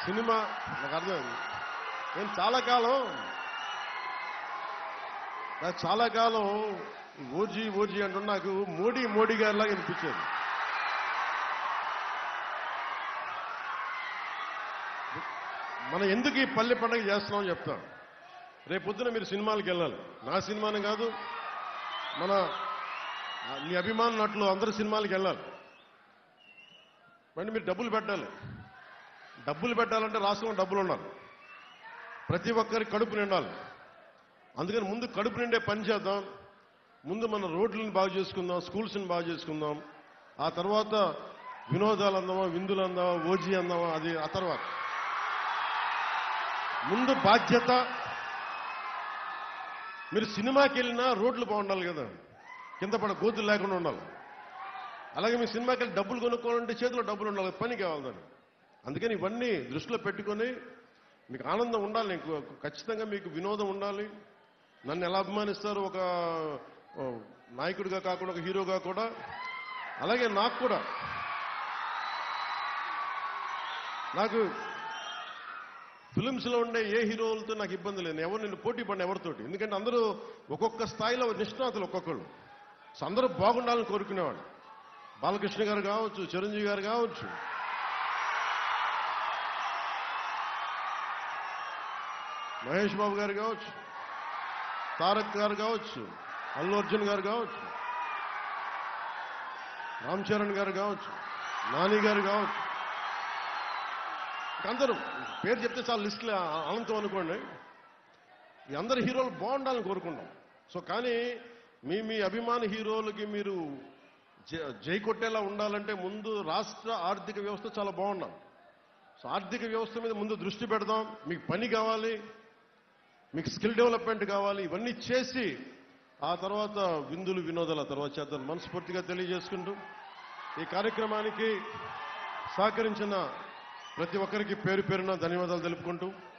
cinema నాకు అర్థమైంది నేను చాలా కాలం నాకు చాలా కాలం ఓజీ ఓజీ అంటూ నాకు మోడీ మోడీ గారిలాగా అనిపించేది మనం ఎందుకు ఈ పల్లె పండుగ చేస్తున్నామని చెప్తాను రేపు పొద్దున మీరు సినిమాలకు వెళ్ళాలి నా సినిమాని కాదు మన ఆ, మీ అభిమాన నటులు అందరు సినిమాలకు వెళ్ళాలి మరి మీరు డబ్బులు పెట్టాలి డబ్బులు పెట్టాలంటే రాష్ట్రంలో డబ్బులు ఉండాలి ప్రతి ఒక్కరి కడుపు నిండాలి అందుకని ముందు కడుపు నిండే పని చేద్దాం ముందు మన రోడ్లను బాగు చేసుకుందాం స్కూల్స్ని బాగు చేసుకుందాం ఆ తర్వాత వినోదాలు అందామా విందులు అందామా ఓజీ అందామా అది ఆ తర్వాత ముందు బాధ్యత మీరు సినిమాకి వెళ్ళినా రోడ్లు బాగుండాలి కదా కింద పడ గోతులు లేకుండా ఉండాలి అలాగే మీ సినిమాకి వెళ్ళి డబ్బులు కొనుక్కోవాలంటే చేతిలో డబ్బులు ఉండాలి పని కావాలి దాన్ని అందుకని ఇవన్నీ దృష్టిలో పెట్టుకొని మీకు ఆనందం ఉండాలి నీకు ఖచ్చితంగా మీకు వినోదం ఉండాలి నన్ను ఎలా అభిమానిస్తారు ఒక ఓ, నాయకుడిగా కాకుండా ఒక హీరోగా కూడా అలాగే నాకు కూడా నాకు ఫిలిమ్స్ లో ఉండే ఏ హీరోలతో నాకు ఇబ్బంది లేదు ఎవరు నిన్ను పోటీ పడిన ఎవరితోటి ఎందుకంటే అందరూ ఒక్కొక్క స్థాయిలో నిష్ణాతులు ఒక్కొక్కళ్ళు సో అందరూ బాగుండాలని కోరుకునేవాడు బాలకృష్ణ గారు కావచ్చు చిరంజీవి గారు కావచ్చు మహేష్ బాబు గారు కావచ్చు తారక్ గారు కావచ్చు అల్లు అర్జున్ గారు కావచ్చు రామ్ చరణ్ గారు కావచ్చు నాని గారు కావచ్చు అందరూ పేరు చెప్తే చాలా లిస్టులో అనంతం అనుకోండి ఈ అందరు హీరోలు బాగుండాలని కోరుకుంటాం సో కానీ మీ మీ అభిమాన హీరోలకి మీరు జ- జై కొట్టేలా ఉండాలంటే ముందు రాష్ట్ర ఆర్థిక వ్యవస్థ చాలా బాగుండాలి సో ఆర్థిక వ్యవస్థ మీద ముందు దృష్టి పెడదాం మీకు పని కావాలి మీకు స్కిల్ డెవలప్మెంట్ కావాలి ఇవన్నీ చేసి ఆ తర్వాత విందులు వినోదాల తర్వాత చేద్దాం మనస్ఫూర్తిగా తెలియజేసుకుంటూ ఈ కార్యక్రమానికి సహకరించిన ప్రతి ఒక్కరికి పేరు పేరున ధన్యవాదాలు తెలుపుకుంటూ